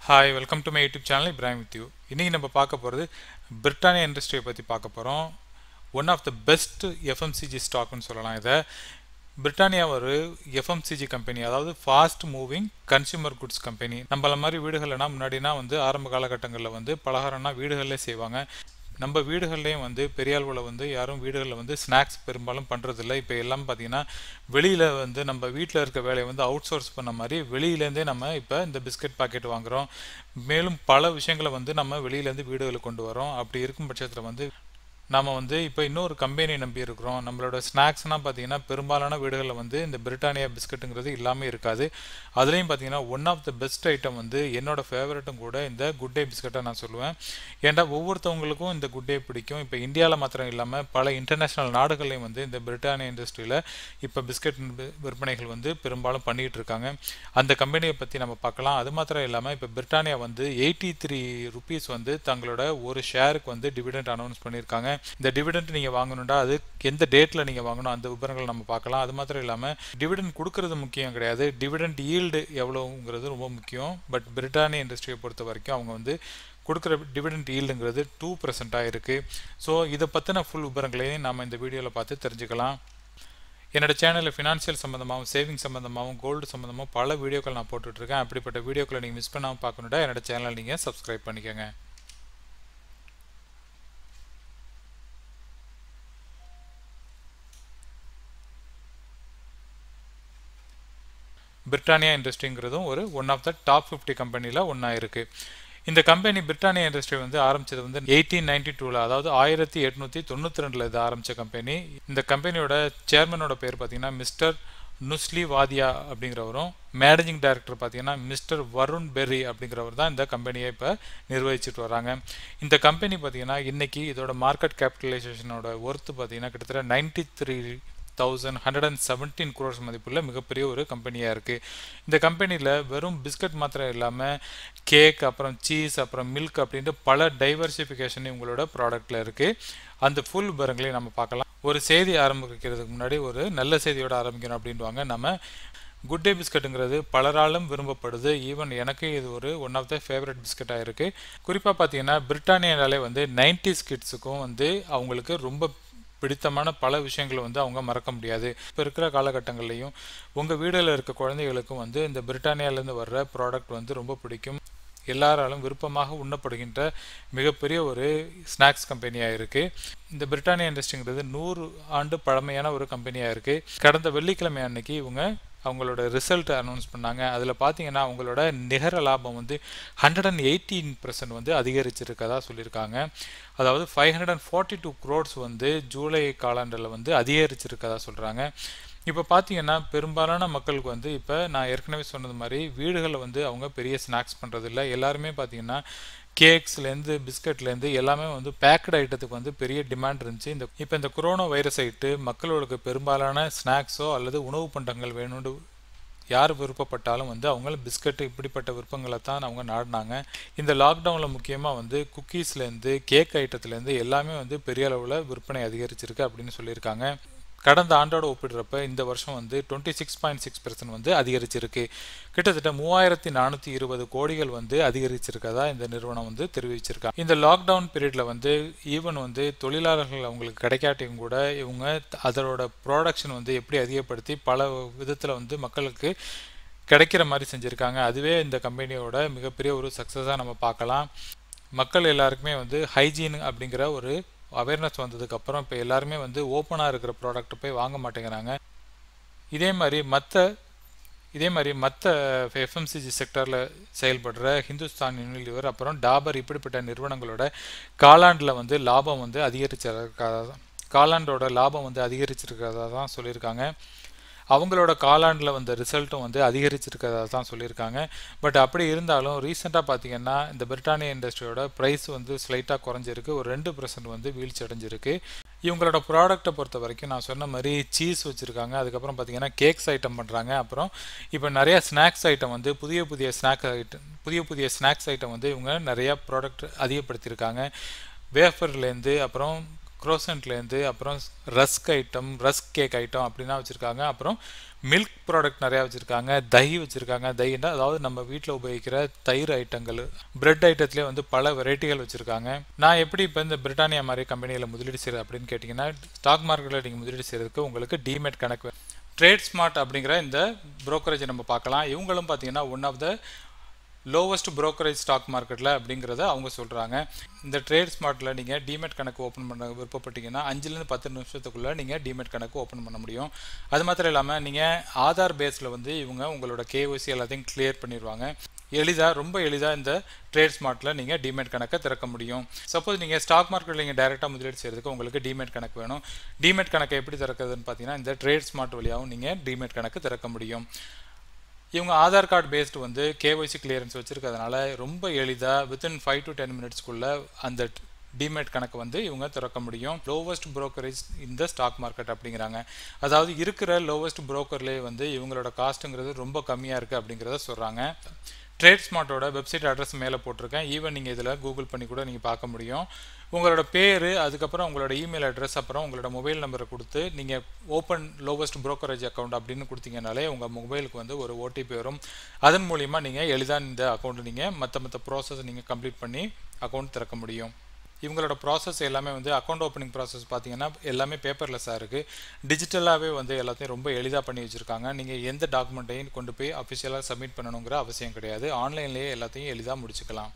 hi welcome to my YouTube channel Ibrahim with you இன்றைக்கி நம்ம பார்க்க போகிறது பிரிட்டானியா இண்டஸ்ட்ரியை பற்றி பார்க்க போகிறோம் one of the best FMCG ஸ்டாக்னு சொல்லலாம் இதை பிரிட்டானியா ஒரு எஃப்எம்சிஜி கம்பெனி அதாவது fast moving consumer goods company நம்மள மாதிரி வீடுகள்னா முன்னாடினா வந்து ஆரம்ப காலகட்டங்களில் வந்து பலகாரம்னா வீடுகளிலே செய்வாங்க நம்ம வீடுகள்லேயும் வந்து பெரிய அளவில் வந்து யாரும் வீடுகளில் வந்து ஸ்நாக்ஸ் பெரும்பாலும் பண்ணுறதில்ல இப்போ எல்லாம் பார்த்தீங்கன்னா வெளியில் வந்து நம்ம வீட்டில் இருக்க வேலையை வந்து அவுட் சோர்ஸ் பண்ண மாதிரி வெளியிலேருந்தே நம்ம இப்போ இந்த பிஸ்கட் பாக்கெட் வாங்குகிறோம் மேலும் பல விஷயங்களை வந்து நம்ம வெளியிலேருந்து வீடுகளுக்கு கொண்டு வரோம் அப்படி இருக்கும் பட்சத்தில் வந்து நம்ம வந்து இப்போ இன்னொரு கம்பெனி நம்பி இருக்கிறோம் நம்மளோட ஸ்நாக்ஸ்னால் பார்த்தீங்கன்னா பெரும்பாலான வீடுகளில் வந்து இந்த பிரிட்டானியா பிஸ்கட்டுங்கிறது இல்லாமல் இருக்காது அதுலேயும் பார்த்தீங்கன்னா one of the best item வந்து என்னோட ஃபேவரட்டும் கூட இந்த குட் டே பிஸ்கட்டை நான் சொல்லுவேன் ஏன்டா ஒவ்வொருத்தவங்களுக்கும் இந்த குட் டே பிடிக்கும் இப்போ இந்தியாவில் மாத்திரம் இல்லாமல் பல இன்டர்நேஷ்னல் நாடுகள்லையும் வந்து இந்த பிரிட்டானியா இண்டஸ்ட்ரியில் இப்போ பிஸ்கட் விற்பனைகள் வந்து பெரும்பாலும் பண்ணிகிட்டு இருக்காங்க அந்த கம்பெனியை பற்றி நம்ம பார்க்கலாம் அது மாத்திரம் இல்லாமல் இப்போ பிரிட்டானியா வந்து எயிட்டி த்ரீ ருபீஸ் வந்து தங்களோட ஒரு ஷேருக்கு வந்து டிவிடெண்ட் அனௌன்ஸ் பண்ணியிருக்காங்க இந்த டிவிடெண்ட் நீங்கள் வாங்கணுண்டா அது எந்த டேட்டில் நீங்கள் வாங்கணும் அந்த விவரங்கள் நம்ம பார்க்கலாம் அது மாத்திரம் இல்லாமல் டிவிடெண்ட் கொடுக்கறது முக்கியம் கிடையாது டிவிடெண்ட் ஈல்டு எவ்வளோங்கிறது ரொம்ப முக்கியம் பட் பிரிட்டானிய இண்டஸ்ட்ரியை பொறுத்த வரைக்கும் அவங்க வந்து கொடுக்குற டிவிடெண்ட் ஈல்டுங்கிறது டூ பர்சண்ட்டாக இருக்குது ஸோ இதை பற்றின ஃபுல் விவரங்களையும் நம்ம இந்த வீடியோவில் பார்த்து தெரிஞ்சுக்கலாம் என்னோட சேனலில் ஃபினான்ஷியல் சம்மந்தமாகவும் சேவிங் சம்மந்தமாகவும் கோல்டு சம்மந்தமாகவும் பல வீடியோக்கள் நான் போட்டுட்ருக்கேன் அப்படிப்பட்ட வீடியோக்களை நீங்கள் மிஸ் பண்ணாமல் பார்க்கணுட்டா என்னோட சேனலை நீங்கள் சப்ஸ்கிரைப் பண்ணிக்கோங்க பிரிட்டானியா இண்டஸ்ட்ரிங்கிறதும் ஒரு one of the top fifty கம்பெனியில் ஒன்றா இருக்குது இந்த கம்பெனி பிரிட்டானியா இண்டஸ்ட்ரி வந்து ஆரம்பிச்சது வந்து எயிட்டீன் நைன்டி டூவில் அதாவது ஆயிரத்தி எட்நூற்றி தொண்ணூற்றி ரெண்டில் இது ஆரம்பித்த கம்பெனி இந்த கம்பெனியோட சேர்மனோட பேர் பார்த்தீங்கன்னா மிஸ்டர் நுஸ்லி வாதியா அப்படிங்கிறவரும் மேனேஜிங் டைரக்டர் பார்த்தீங்கன்னா மிஸ்டர் வருண் பெர்ரி அப்படிங்கிறவர் தான் இந்த கம்பெனியை இப்போ நிர்வகிச்சுட்டு வராங்க இந்த கம்பெனி பார்த்தீங்கன்னா இன்றைக்கி இதோட மார்க்கெட் கேபிட்டலைசேஷனோட ஒர்த்து பார்த்தீங்கன்னா கிட்டத்தட்ட ninety three thousand hundred and seventeen crores மதிப்புள்ள மிகப்பெரிய ஒரு கம்பெனியாக இருக்குது இந்த கம்பெனியில் வெறும் பிஸ்கட் மாத்திரம் இல்லாமல் கேக் அப்புறம் சீஸ் அப்புறம் மில்க் அப்படின்ட்டு பல டைவர்சிஃபிகேஷன் இவங்களோட ப்ராடக்டில் இருக்குது அந்த ஃபுல் விவரங்களையும் நம்ம பார்க்கலாம் ஒரு செய்தி ஆரம்பிக்கிறதுக்கு முன்னாடி ஒரு நல்ல செய்தியோட ஆரம்பிக்கணும் அப்படின்வாங்க நம்ம குட் டே பிஸ்கட்டுங்கிறது பலராலும் விரும்பப்படுது ஈவன் எனக்கு இது ஒரு ஒன் ஆஃப் த ஃபேவரட் பிஸ்கட்டாக இருக்குது குறிப்பாக பார்த்தீங்கன்னா பிரிட்டானியாலே வந்து நைன்டிஸ் கிட்ஸுக்கும் வந்து அவங்களுக்கு ரொம்ப பிடித்தமான பல விஷயங்களை வந்து அவங்க மறக்க முடியாது இப்போ இருக்கிற காலகட்டங்கள்லையும் உங்கள் வீடில் இருக்க குழந்தைகளுக்கும் வந்து இந்த பிரிட்டானியாலேருந்து வர்ற ப்ராடக்ட் வந்து ரொம்ப பிடிக்கும் எல்லாராலும் விருப்பமாக உண்ணப்படுகின்ற மிகப்பெரிய ஒரு ஸ்நாக்ஸ் கம்பெனியாக இருக்குது இந்த பிரிட்டானியா இண்டஸ்ட்ரிங்கிறது நூறு ஆண்டு பழமையான ஒரு கம்பெனியாக இருக்குது கடந்த வெள்ளிக்கிழமை அன்னைக்கு இவங்க அவங்களோட ரிசல்ட் அனௌன்ஸ் பண்ணாங்க அதில் பார்த்தீங்கன்னா அவங்களோட நிகர லாபம் வந்து ஹண்ட்ரட் அண்ட் எயிட்டீன் பர்சன்ட் வந்து அதிகரிச்சிருக்கதா சொல்லியிருக்காங்க அதாவது five hundred and forty two crores வந்து ஜூலை காலாண்டில் வந்து அதிகரிச்சிருக்கதா சொல்கிறாங்க இப்போ பார்த்தீங்கன்னா பெரும்பாலான மக்களுக்கு வந்து இப்போ நான் ஏற்கனவே சொன்னது மாதிரி வீடுகளில் வந்து அவங்க பெரிய ஸ்நாக்ஸ் பண்ணுறதில்ல எல்லாருமே பார்த்தீங்கன்னா கேக்ஸ்லேருந்து பிஸ்கட்லேருந்து எல்லாமே வந்து பேக்கட் ஐட்டத்துக்கு வந்து பெரிய டிமாண்ட் இருந்துச்சு இந்த இப்போ இந்த கொரோனா வைரஸ் ஆகிட்டு மக்களுக்கு பெரும்பாலான ஸ்நாக்ஸோ அல்லது உணவு பண்டங்கள் வேணும்னு யார் விருப்பப்பட்டாலும் வந்து அவங்க பிஸ்கட்டு இப்படிப்பட்ட விருப்பங்களை தான் அவங்க நாடினாங்க இந்த லாக்டவுனில் முக்கியமாக வந்து குக்கீஸ்லேருந்து கேக் ஐட்டத்துலேருந்து எல்லாமே வந்து பெரிய அளவில் விற்பனை அதிகரிச்சிருக்கு அப்படின்னு சொல்லியிருக்காங்க கடந்த ஆண்டோட ஒப்பிடுறப்ப இந்த வருஷம் வந்து twenty six point six percent வந்து அதிகரிச்சிருக்கு கிட்டத்தட்ட மூவாயிரத்தி நானூற்றி இருபது கோடிகள் வந்து அதிகரிச்சிருக்கதா இந்த நிறுவனம் வந்து தெரிவிச்சிருக்காங்க இந்த லாக்டவுன் பீரியட்ல வந்து ஈவன் வந்து தொழிலாளர்கள் அவங்களுக்கு கிடைக்காட்டியும் கூட இவங்க அதோட ப்ராடக்ஷன் வந்து எப்படி அதிகப்படுத்தி பல விதத்தில் வந்து மக்களுக்கு கிடைக்கிற மாதிரி செஞ்சுருக்காங்க அதுவே இந்த கம்பெனியோட மிகப்பெரிய ஒரு சக்ஸஸாக நம்ம பார்க்கலாம் மக்கள் எல்லாருக்குமே வந்து ஹைஜீன் அப்படிங்கிற ஒரு அவேர்னஸ் வந்ததுக்கப்புறம் இப்போ எல்லாருமே வந்து ஓப்பனாக இருக்கிற ப்ராடக்ட் போய் வாங்க மாட்டேங்கிறாங்க இதே மாதிரி மற்ற இதே மாதிரி மற்ற எஃப்எம்சிஜி செக்டரில் செயல்படுற ஹிந்துஸ்தான் யூனிலிவர் அப்புறம் டாபர் இப்படிப்பட்ட நிறுவனங்களோட காலாண்டில் வந்து லாபம் வந்து அதிகரிச்சிருக்கிறதா காலாண்டோட லாபம் வந்து அதிகரிச்சிருக்கிறதா தான் சொல்லியிருக்காங்க அவங்களோட காலாண்டில் வந்த ரிசல்ட்டும் வந்து அதிகரிச்சிருக்கிறதா தான் சொல்லியிருக்காங்க பட் அப்படி இருந்தாலும் ரீசெண்டாக பார்த்தீங்கன்னா இந்த பிரிட்டானியா இண்டஸ்ட்ரியோட ப்ரைஸ் வந்து ஸ்லைட்டாக குறைஞ்சிருக்கு ஒரு ரெண்டு பர்சன்ட் வந்து வீழ்ச்சி அடைஞ்சிருக்கு இவங்களோட ப்ராடக்ட்டை பொறுத்த வரைக்கும் நான் சொன்ன மாதிரி சீஸ் வச்சுருக்காங்க அதுக்கப்புறம் பார்த்தீங்கன்னா கேக்ஸ் ஐட்டம் பண்ணுறாங்க அப்புறம் இப்போ நிறைய ஸ்நாக்ஸ் ஐட்டம் வந்து புதிய புதிய ஸ்நாக்ஸ் ஐட்டம் புதிய புதிய ஸ்நாக்ஸ் ஐட்டம் வந்து இவங்க நிறையா ப்ராடக்ட் அதிகப்படுத்தியிருக்காங்க வேஃபர்லேருந்து அப்புறம் க்ரோசன்ட்லேருந்து அப்புறம் rusk item rusk cake item அப்படின்னா வச்சுருக்காங்க அப்புறம் மில்க் ப்ராடக்ட் நிறையா வச்சுருக்காங்க தஹி வச்சுருக்காங்க தயின்னா அதாவது நம்ம வீட்டில் உபயோகிக்கிற தயிர் ஐட்டங்கள் பிரெட் ஐட்டத்துலேயே வந்து பல வெரைட்டிகள் வச்சுருக்காங்க நான் எப்படி இப்போ இந்த பிரிட்டானியா மாதிரி கம்பெனியில் முதலீடு செய்கிறது அப்படின்னு கேட்டிங்கன்னா ஸ்டாக் மார்க்கெட்டில் நீங்கள் முதலீடு செய்கிறதுக்கு உங்களுக்கு டிமெட் கணக்கு ட்ரேட் ஸ்மார்ட் அப்படிங்கிற இந்த ப்ரோக்கரேஜை நம்ம பார்க்கலாம் இவங்களும் பார்த்தீங்கன்னா one of the lowest brokerage stock மார்க்கெட்டில் அப்படிங்கிறத அவங்க சொல்கிறாங்க இந்த ட்ரேட் ஸ்மார்ட்டில் நீங்கள் டிமெட் கணக்கு ஓப்பன் பண்ண விருப்பப்பட்டீங்கன்னா அஞ்சுலேருந்து பத்து நிமிஷத்துக்குள்ளே நீங்கள் டிமெட் கணக்கு ஓப்பன் பண்ண முடியும் அது மாத்திரம் இல்லாமல் நீங்கள் ஆதார் பேஸில் வந்து இவங்க உங்களோட கேஒசி எல்லாத்தையும் கிளியர் பண்ணிடுவாங்க எளிதாக ரொம்ப எளிதாக இந்த ட்ரேட் ஸ்மார்ட்டில் நீங்கள் டிமெட் கணக்கை திறக்க முடியும் சப்போஸ் நீங்கள் ஸ்டாக் மார்க்கெட்டில் நீங்கள் டைரெக்டாக முதலீடு செய்கிறதுக்கு உங்களுக்கு டிமெட் கணக்கு வேணும் டிமெட் கணக்கை எப்படி திறக்கிறதுன்னு பார்த்தீங்கன்னா இந்த ட்ரேட் ஸ்மார்ட் வழியாகவும் நீங்கள் டிமெட் கணக்கு திறக்க முடியும் இவங்க ஆதார் கார்டு பேஸ்டு வந்து கேஒய்சி கிளியரன்ஸ் வச்சுருக்கிறதுனால ரொம்ப எளிதாக வித்தின் ஃபைவ் டு டென் மினிட்ஸ்க்குள்ளே அந்த டிமேட் கணக்கு வந்து இவங்க திறக்க முடியும் லோவஸ்ட் ப்ரோக்கரேஜ் இந்த ஸ்டாக் மார்க்கெட் அப்படிங்கிறாங்க அதாவது இருக்கிற லோவஸ்ட் ப்ரோக்கர்லேயே வந்து இவங்களோட காஸ்ட்டுங்கிறது ரொம்ப கம்மியாக இருக்குது அப்படிங்கிறத சொல்கிறாங்க ட்ரேட் ஸ்மார்ட்டோட வெப்சைட் அட்ரஸ் மேலே போட்டிருக்கேன் ஈவன் நீங்கள் இதில் கூகுள் பண்ணி கூட நீங்கள் பார்க்க முடியும் உங்களோட பேர் அதுக்கப்புறம் உங்களோட இமெயில் அட்ரஸ் அப்புறம் உங்களோட மொபைல் நம்பரை கொடுத்து நீங்கள் ஓப்பன் லோவஸ்ட் ப்ரோக்கரேஜ் அக்கௌண்ட் அப்படின்னு கொடுத்தீங்கனாலே உங்கள் மொபைலுக்கு வந்து ஒரு ஓடிபி வரும் அதன் மூலிமா நீங்கள் எளிதாக இந்த அக்கௌண்ட் நீங்கள் மற்ற மற்ற ப்ராசஸ் நீங்கள் கம்ப்ளீட் பண்ணி அக்கௌண்ட் திறக்க முடியும் இவங்களோட ப்ராசஸ் எல்லாமே வந்து அக்கௌண்ட் ஓப்பனிங் ப்ராசஸ் பார்த்தீங்கன்னா எல்லாமே பேப்பர்லெஸ்ஸாக இருக்குது டிஜிட்டலாகவே வந்து எல்லாத்தையும் ரொம்ப எளிதாக பண்ணி வச்சுருக்காங்க நீங்கள் எந்த டாக்குமெண்ட்டையும் கொண்டு போய் அஃபிஷியலாக சப்மிட் பண்ணணுங்கிற அவசியம் கிடையாது ஆன்லைன்லேயே எல்லாத்தையும் எளிதாக முடிச்சுக்கலாம்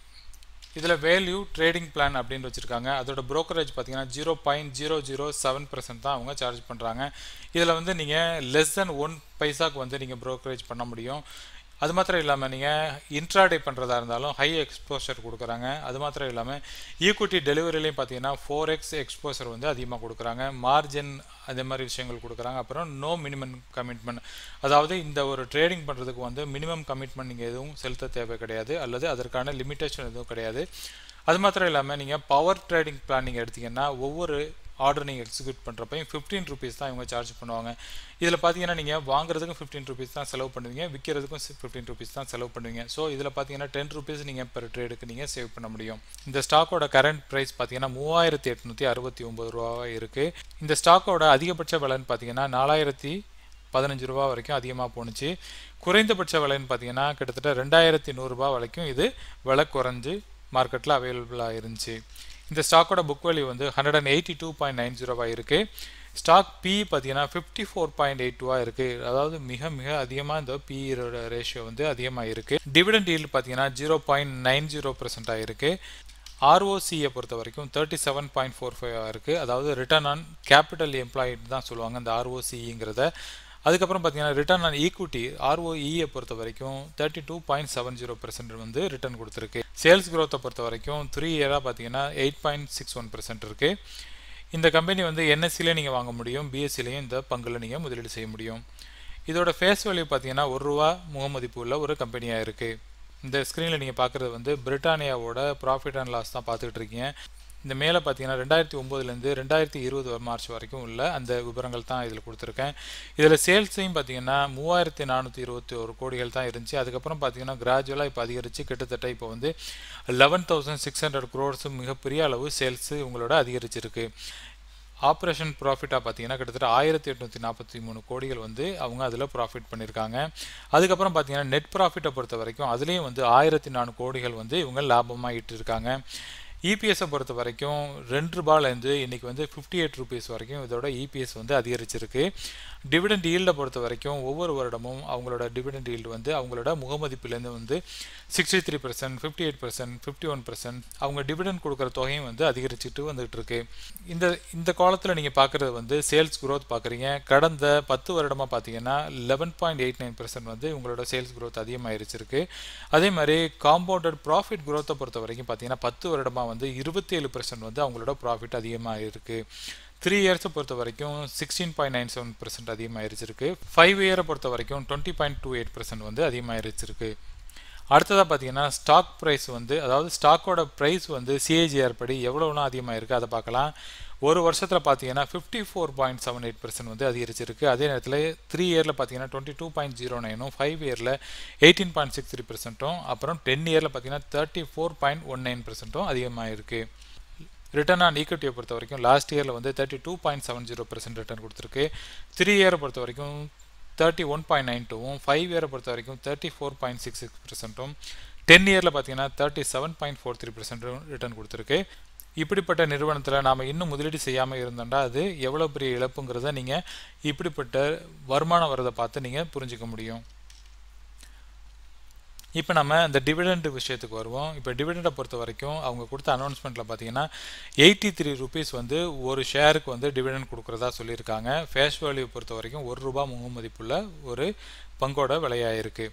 இதில் வேல்யூ ட்ரேடிங் பிளான் அப்படின்னு வச்சுருக்காங்க அதோட ப்ரோக்கரேஜ் பார்த்தீங்கன்னா zero point zero zero seven percent தான் அவங்க சார்ஜ் பண்ணுறாங்க இதில் வந்து நீங்கள் லெஸ் தென் ஒன் பைசாக்கு வந்து நீங்கள் ப்ரோக்கரேஜ் பண்ண முடியும் அது மாத்திரம் இல்லாமல் நீங்கள் இன்ட்ராடே பண்ணுறதா இருந்தாலும் ஹை எக்ஸ்போஷர் கொடுக்குறாங்க அது மாத்திரம் இல்லாமல் ஈக்குவிட்டி டெலிவரிலையும் பார்த்தீங்கன்னா ஃபோர் எக்ஸ் எக்ஸ்போசர் வந்து அதிகமாக கொடுக்குறாங்க மார்ஜின் அதே மாதிரி விஷயங்கள் கொடுக்குறாங்க அப்புறம் நோ மினிமம் கமிட்மெண்ட் அதாவது இந்த ஒரு ட்ரேடிங் பண்ணுறதுக்கு வந்து மினிமம் கமிட்மெண்ட் நீங்கள் எதுவும் செலுத்த தேவை கிடையாது அல்லது அதற்கான லிமிட்டேஷன் எதுவும் கிடையாது அது மாத்திரம் இல்லாமல் நீங்கள் பவர் ட்ரேடிங் பிளான் நீங்கள் எடுத்தீங்கன்னா ஒவ்வொரு ஆர்டர் நீங்கள் எக்ஸிக்யூட் பண்ணுறப்பையும் ஃபிஃப்டீன் ருபீஸ் தான் இவங்க சார்ஜ் பண்ணுவாங்க இதில் பார்த்தீங்கன்னா நீங்கள் வாங்குறதுக்கும் ஃபிஃப்டீன் ருபீஸ் தான் செலவு பண்ணுவீங்க விற்கிறதுக்கும் ஃபிஃப்டீன் ருபீஸ் தான் செலவு பண்ணுவீங்க ஸோ இதில் பார்த்தீங்கன்னா டென் ருபீஸ் நீங்கள் பெர் ட்ரேடுக்கு நீங்கள் சேவ் பண்ண முடியும் இந்த ஸ்டாக்கோட கரண்ட் ப்ரைஸ் பார்த்தீங்கன்னா மூவாயிரத்தி எட்நூற்றி அறுபத்தி ஒம்பது ரூபாவாக இருக்குது இந்த ஸ்டாக்கோட அதிகபட்ச விலைன்னு பார்த்தீங்கன்னா நாலாயிரத்தி பதினஞ்சு ரூபா வரைக்கும் அதிகமாக போணுச்சு குறைந்தபட்ச விலைன்னு பார்த்தீங்கன்னா கிட்டத்தட்ட ரெண்டாயிரத்தி நூறுரூபா வரைக்கும் இது விலை குறைஞ்சு மார்க்கெட்டில் அவைலபிளாக இருந்துச்சு இந்த ஸ்டாக்கோட புக் வேல்யூ வந்து hundred and eighty two point nine ஜீரோவாக இருக்குது ஸ்டாக் பி பார்த்தீங்கன்னா ஃபிஃப்டி ஃபோர் பாயிண்ட் எயிட் டூவாக இருக்குது அதாவது மிக மிக அதிகமாக இந்த பிஇரோட ரேஷியோ வந்து அதிகமாக இருக்குது டிவிடெண்ட் ஈல்டு பார்த்தீங்கன்னா ஜீரோ பாயிண்ட் நைன் ஜீரோ பர்சன்டாக இருக்குது ஆர்ஓசியை பொறுத்த வரைக்கும் thirty seven point four five இருக்குது அதாவது ரிட்டர்ன் ஆன் கேபிட்டல் எம்ப்ளாய்டு தான் சொல்லுவாங்க இந்த ஆர்ஓசிங்கிறத அதுக்கப்புறம் பார்த்தீங்கன்னா ரிட்டர்ன் ஆன் ஈக்விட்டி ஆர்ஓஇயை பொறுத்த வரைக்கும் thirty two point seven zero percent வந்து ரிட்டர்ன் கொடுத்துருக்கு சேல்ஸ் க்ரோத்தை பொறுத்த வரைக்கும் த்ரீ இயராக பார்த்தீங்கன்னா eight point six one percent இருக்குது இந்த கம்பெனி வந்து என்எஸ்சிலே நீங்கள் வாங்க முடியும் பிஎஸ்சிலையும் இந்த பங்கில் நீங்கள் முதலீடு செய்ய முடியும் இதோட ஃபேஸ் வேல்யூ பார்த்தீங்கன்னா ஒரு ரூபா முகமதிப்பு உள்ள ஒரு கம்பெனியாக இருக்குது இந்த ஸ்க்ரீனில் நீங்கள் பார்க்குறது வந்து பிரிட்டானியாவோட ப்ராஃபிட் அண்ட் லாஸ் தான் பார்த்துக்கிட்டு இருக்கீங்க இந்த மேலே பார்த்தீங்கன்னா ரெண்டாயிரத்தி ஒம்போதுலேருந்து ரெண்டாயிரத்தி இருபது மார்ச் வரைக்கும் உள்ள அந்த விவரங்கள் தான் இதில் கொடுத்துருக்கேன் இதில் சேல்ஸையும் பார்த்தீங்கன்னா மூவாயிரத்தி நானூற்றி இருபத்தி ஒரு கோடிகள் தான் இருந்துச்சு அதுக்கப்புறம் பார்த்தீங்கன்னா கிராஜுவலாக இப்போ அதிகரித்து கிட்டத்தட்ட இப்போ வந்து eleven thousand six hundred crores மிகப்பெரிய அளவு சேல்ஸு உங்களோட அதிகரிச்சிருக்கு ஆப்ரேஷன் ப்ராஃபிட்டாக பார்த்தீங்கன்னா கிட்டத்தட்ட ஆயிரத்தி எட்நூற்றி நாற்பத்தி மூணு கோடிகள் வந்து அவங்க அதில் ப்ராஃபிட் பண்ணியிருக்காங்க அதுக்கப்புறம் பார்த்தீங்கன்னா நெட் ப்ராஃபிட்டை பொறுத்த வரைக்கும் அதுலேயும் வந்து ஆயிரத்தி நானூறு கோடிகள் வந்து இவங்க லாபமாக ஈட்டிருக்காங்க இபிஎஸை பொறுத்த வரைக்கும் ரெண்டு ரூபாயிலேருந்து இன்றைக்கி வந்து ஃபிஃப்டி எயிட் ருபீஸ் வரைக்கும் இதோட இபிஎஸ் வந்து அதிகரிச்சிருக்கு டிவிடெண்ட் ஈல்டை பொறுத்த வரைக்கும் ஒவ்வொரு வருடமும் அவங்களோட டிவிடெண்ட் ஈல்டு வந்து அவங்களோட முகமதிப்புலேருந்து வந்து sixty three percent fifty eight percent fifty one percent அவங்க டிவிடெண்ட் கொடுக்குற தொகையும் வந்து அதிகரிச்சுட்டு வந்துகிட்டு இருக்கு இந்த இந்த காலத்தில் நீங்கள் பார்க்குறது வந்து சேல்ஸ் க்ரோத் பார்க்குறீங்க கடந்த பத்து வருடமாக பார்த்தீங்கன்னா eleven point eight nine percent வந்து உங்களோட சேல்ஸ் க்ரோத் அதிகமாகிருச்சிருக்கு அதே மாதிரி காம்பவுண்டட் ப்ராஃபிட் க்ரோத்தை பொறுத்த வரைக்கும் பார்த்தீங்கன்னா பத்து வருடமாக வந்து இருபத்தி ஏழு பர்சன்ட் வந்து அவங்களோட ப்ராஃபிட் அதிகமாக இருக்குது த்ரீ இயர்ஸை பொறுத்த வரைக்கும் sixteen point nine seven percent அதிகமாகிருச்சிருக்கு ஃபைவ் இயரை பொறுத்த வரைக்கும் twenty point two eight percent வந்து அதிகமாகிருச்சிருக்கு அடுத்ததாக பார்த்தீங்கன்னா ஸ்டாக் ப்ரைஸ் வந்து அதாவது ஸ்டாக்கோட ப்ரைஸ் வந்து சிஏஜிஆர் படி எவ்வளோலாம் அதிகமாக இருக்குது அதை பார்க்கலாம் ஒரு வருஷத்தில் பார்த்தீங்கன்னா fifty four point seven eight percent வந்து அதிகரிச்சிருக்கு அதே நேரத்தில் த்ரீ இயரில் பார்த்தீங்கன்னா டுவெண்ட்டி டூ பாயிண்ட் ஜீரோ நைனும் ஃபைவ் இயரில் எயிட்டீன் பாயிண்ட் சிக்ஸ் த்ரீ பர்சன்ட்டும் அப்புறம் டென் இயரில் பார்த்தீங்கன்னா thirty four point one nine பர்சன்ட்டும் அதிகமாக இருக்குது ரிட்டர்ன் ஆன் ஈக்விட்டியை பொறுத்த வரைக்கும் லாஸ்ட் இயரில் வந்து thirty two point seven zero percent return கொடுத்துருக்கு த்ரீ இயரை பொறுத்த வரைக்கும் தேர்ட்டி ஒன் பாயிண்ட் நைன் டூவும் ஃபைவ் இயரை பொறுத்த வரைக்கும் thirty four point six six பர்சன்ட்டும் டென் இயரில் பார்த்தீங்கன்னா thirty seven point four three பர்சன்ட்டும் ரிட்டர்ன் கொடுத்துருக்கு இப்படிப்பட்ட நிறுவனத்தில் நாம் இன்னும் முதலீடு செய்யாமல் இருந்தோம்னா அது எவ்வளோ பெரிய இழப்புங்கிறத நீங்கள் இப்படிப்பட்ட வருமானம் வரதை பார்த்து நீங்கள் புரிஞ்சிக்க முடியும் இப்போ நம்ம இந்த டிவிடெண்ட் விஷயத்துக்கு வருவோம் இப்போ டிவிடெண்டை பொறுத்த வரைக்கும் அவங்க கொடுத்த அனௌன்ஸ்மெண்ட்டில் பார்த்தீங்கன்னா எயிட்டி த்ரீ ருபீஸ் வந்து ஒரு ஷேருக்கு வந்து டிவிடெண்ட் கொடுக்குறதா சொல்லியிருக்காங்க ஃபேஸ் வேல்யூ பொறுத்த வரைக்கும் ஒரு ரூபா முக மதிப்புள்ள ஒரு பங்கோட விலையாயிருக்கு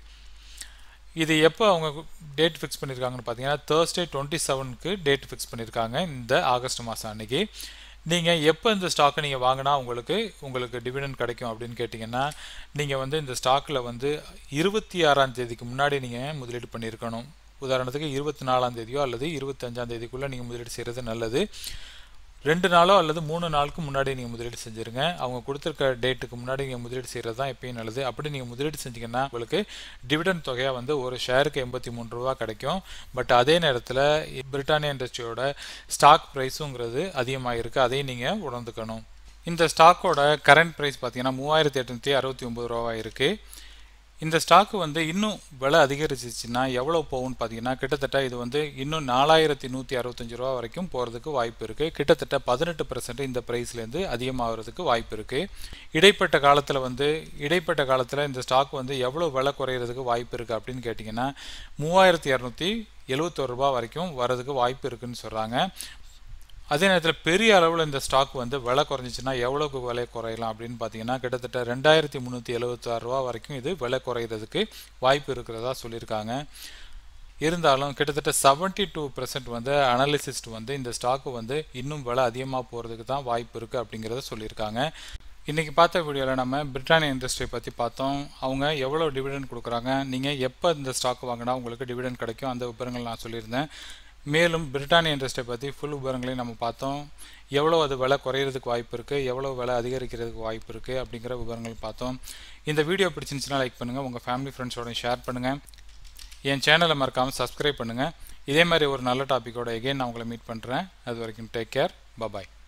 இது எப்போ அவங்க டேட் ஃபிக்ஸ் பண்ணியிருக்காங்கன்னு பார்த்தீங்கன்னா தேர்ஸ்டே டுவெண்ட்டி செவனுக்கு டேட் ஃபிக்ஸ் பண்ணியிருக்காங்க இந்த ஆகஸ்ட் மாதம் அன்னைக்கு நீங்கள் எப்போ இந்த ஸ்டாக்கை நீங்கள் வாங்கினா உங்களுக்கு உங்களுக்கு டிவிடெண்ட் கிடைக்கும் அப்படின்னு கேட்டிங்கன்னா நீங்கள் வந்து இந்த ஸ்டாக்கில் வந்து இருபத்தி ஆறாம் தேதிக்கு முன்னாடி நீங்கள் முதலீடு பண்ணியிருக்கணும் உதாரணத்துக்கு இருபத்தி நாலாம் தேதியோ அல்லது இருபத்தஞ்சாம் தேதிக்குள்ளே நீங்கள் முதலீடு செய்கிறது நல்லது ரெண்டு நாளோ அல்லது மூணு நாளுக்கு முன்னாடி நீங்கள் முதலீடு செஞ்சுருங்க அவங்க கொடுத்துருக்க டேட்டுக்கு முன்னாடி நீங்கள் முதலீடு செய்கிறது தான் எப்பயும் நல்லது அப்படி நீங்கள் முதலீடு செஞ்சீங்கன்னா உங்களுக்கு டிவிடெண்ட் தொகையாக வந்து ஒரு ஷேருக்கு எண்பத்தி மூணு ரூபா கிடைக்கும் பட் அதே நேரத்தில் பிரிட்டானியா இண்டஸ்ட்ரியோட ஸ்டாக் ப்ரைஸுங்கிறது அதிகமாக இருக்குது அதையும் நீங்கள் உணர்ந்துக்கணும் இந்த ஸ்டாக்கோட கரண்ட் ப்ரைஸ் பார்த்தீங்கன்னா மூவாயிரத்தி எட்நூற்றி அறுபத்தி ஒம்பது ரூபா இருக்குது இந்த ஸ்டாக்கு வந்து இன்னும் விலை அதிகரிச்சிச்சுன்னா எவ்வளோ போகும்னு பார்த்தீங்கன்னா கிட்டத்தட்ட இது வந்து இன்னும் நாலாயிரத்தி நூற்றி அறுபத்தஞ்சு ரூபா வரைக்கும் போகிறதுக்கு வாய்ப்பு இருக்குது கிட்டத்தட்ட பதினெட்டு பர்சன்ட் இந்த ப்ரைஸ்லேருந்து அதிகமாகிறதுக்கு வாய்ப்பு இருக்குது இடைப்பட்ட காலத்தில் வந்து இடைப்பட்ட காலத்தில் இந்த ஸ்டாக் வந்து எவ்வளோ விலை குறையிறதுக்கு வாய்ப்பு இருக்குது அப்படின்னு கேட்டிங்கன்னா மூவாயிரத்தி இரநூத்தி எழுவத்தோரு ரூபா வரைக்கும் வரதுக்கு வாய்ப்பு இருக்குதுன்னு சொல்கிறாங்க அதே நேரத்தில் பெரிய அளவில் இந்த ஸ்டாக் வந்து விலை குறைஞ்சிச்சுன்னா எவ்வளோக்கு விலை குறையலாம் அப்படின்னு பார்த்தீங்கன்னா கிட்டத்தட்ட ரெண்டாயிரத்தி முந்நூற்றி எழுபத்தாறு ரூபா வரைக்கும் இது விலை குறையிறதுக்கு வாய்ப்பு இருக்கிறதா சொல்லியிருக்காங்க இருந்தாலும் கிட்டத்தட்ட செவன்ட்டி டூ பர்சன்ட் வந்து அனாலிசிஸ்ட் வந்து இந்த ஸ்டாக்கு வந்து இன்னும் விலை அதிகமாக போகிறதுக்கு தான் வாய்ப்பு இருக்குது அப்படிங்கிறத சொல்லியிருக்காங்க இன்றைக்கி பார்த்த வீடியோவில் நம்ம பிரிட்டானியா இண்டஸ்ட்ரி பற்றி பார்த்தோம் அவங்க எவ்வளோ டிவிடெண்ட் கொடுக்குறாங்க நீங்கள் எப்போ இந்த ஸ்டாக் வாங்கினா உங்களுக்கு டிவிடெண்ட் கிடைக்கும் அந்த விவரங்கள் நான் சொல்லியிருந்தேன் மேலும் பிரிட்டானியா இண்டஸ்ட்ரி பற்றி ஃபுல் விவரங்களையும் நம்ம பார்த்தோம் எவ்வளோ அது விலை குறையிறதுக்கு வாய்ப்பு இருக்குது எவ்வளோ விலை அதிகரிக்கிறதுக்கு வாய்ப்பு இருக்குது அப்படிங்கிற விவரங்கள் பார்த்தோம் இந்த வீடியோ பிடிச்சிருந்துச்சுன்னா லைக் பண்ணுங்கள் உங்கள் ஃபேமிலி ஃப்ரெண்ட்ஸோட ஷேர் பண்ணுங்கள் என் சேனலை மறக்காமல் சப்ஸ்கிரைப் பண்ணுங்கள் இதே மாதிரி ஒரு நல்ல டாப்பிக்கோட எகெயின் நான் உங்களை மீட் பண்ணுறேன் அது வரைக்கும் டேக் கேர் பபாய்